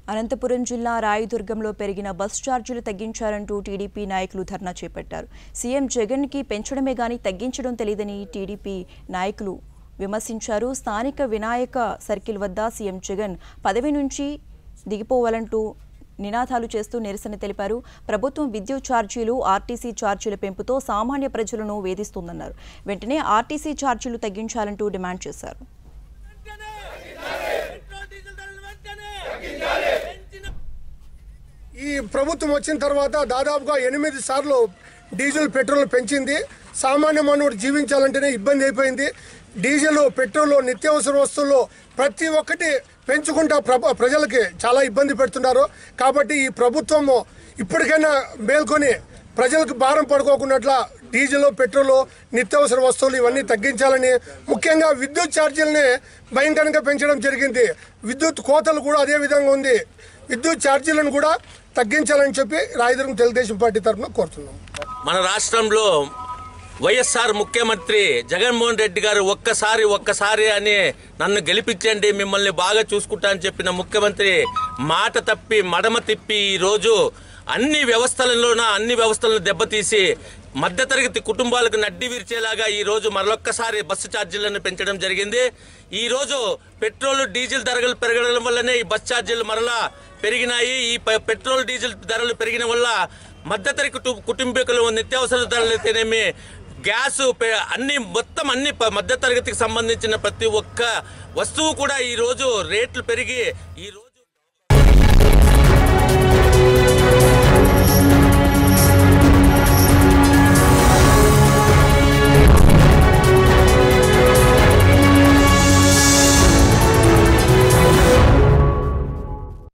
అనంతపురం జిల్లా రాయదుర్గంలో పెరిగిన బస్ ఛార్జీలు తగ్గించారంటూ టీడీపీ నాయకులు ధర్నా చేపట్టారు సీఎం జగన్కి పెంచడమే గాని తగ్గించడం తెలియదని టీడీపీ నాయకులు విమర్శించారు స్థానిక వినాయక సర్కిల్ వద్ద సీఎం జగన్ పదవి నుంచి దిగిపోవాలంటూ నినాదాలు చేస్తూ నిరసన తెలిపారు ప్రభుత్వం విద్యుత్ ఛార్జీలు ఆర్టీసీ ఛార్జీల పెంపుతో సామాన్య ప్రజలను వేధిస్తోందన్నారు వెంటనే ఆర్టీసీ ఛార్జీలు తగ్గించాలంటూ డిమాండ్ చేశారు పెట్రోల్ డీజిల్ ధరలు వెంటనే పెంచిన ఈ ప్రభుత్వం వచ్చిన తర్వాత దాదాపుగా ఎనిమిది సార్లు డీజిల్ పెట్రోల్ పెంచింది సామాన్య మానవుడు జీవించాలంటేనే ఇబ్బంది అయిపోయింది డీజిల్ పెట్రోల్ నిత్యావసర వస్తువులు ప్రతి ఒక్కటి పెంచుకుంటా ప్ర- ప్రజలకి చాలా ఇబ్బంది పెడుతున్నారు కాబట్టి ఈ ప్రభుత్వము ఇప్పటికైనా మేల్కొని ప్రజలకు భారం పడుకోకున్నట్ల డీజిల్ పెట్రోల్ నిత్యావసర వస్తువులు ఇవన్నీ తగ్గించాలని ముఖ్యంగా విద్యుత్ ఛార్జీలని భయంకరంగా పెంచడం జరిగింది విద్యుత్ కోతలు కూడా అదే విధంగా ఉంది విద్యుత్ ఛార్జీలను కూడా తగ్గించాలని చెప్పి రాయదుర్గం తెలుగుదేశం పార్టీ తరఫున కోరుతున్నాం మన రాష్ట్రంలో వైఎస్ఆర్ ముఖ్యమంత్రి జగన్మోహన్ రెడ్డి గారు ఒక్కసారి ఒక్కసారి అని నన్ను గెలిపించండి మిమ్మల్ని బాగా చూసుకుంటా అని చెప్పిన ముఖ్యమంత్రి మాట తప్పి మడమ తిప్పి ఈరోజు అన్ని వ్యవస్థలలోన అన్ని వ్యవస్థలను దెబ్బతీసి మధ్యతరగతి కుటుంబాలకు నడ్డి విరిచేలాగా ఈ రోజు మరొక్కసారి బస్సు ఛార్జీలను పెంచడం జరిగింది ఈ రోజు పెట్రోల్ డీజిల్ ధరలు పెరగడం వల్లనే ఈ బస్ ఛార్జీలు మరలా పెరిగినాయి ఈ ప- పెట్రోల్ డీజిల్ ధరలు పెరిగిన వల్ల మధ్యతరగతి కుటు- కుటుంబీకులు నిత్యావసర ధరలు అయితేనేమి గ్యాస్ పె- అన్ని మొత్తం అన్ని ప- మధ్యతరగతికి సంబంధించిన ప్రతి ఒక్క వస్తువు కూడా ఈ రోజు రేట్లు పెరిగి ఈ రోజు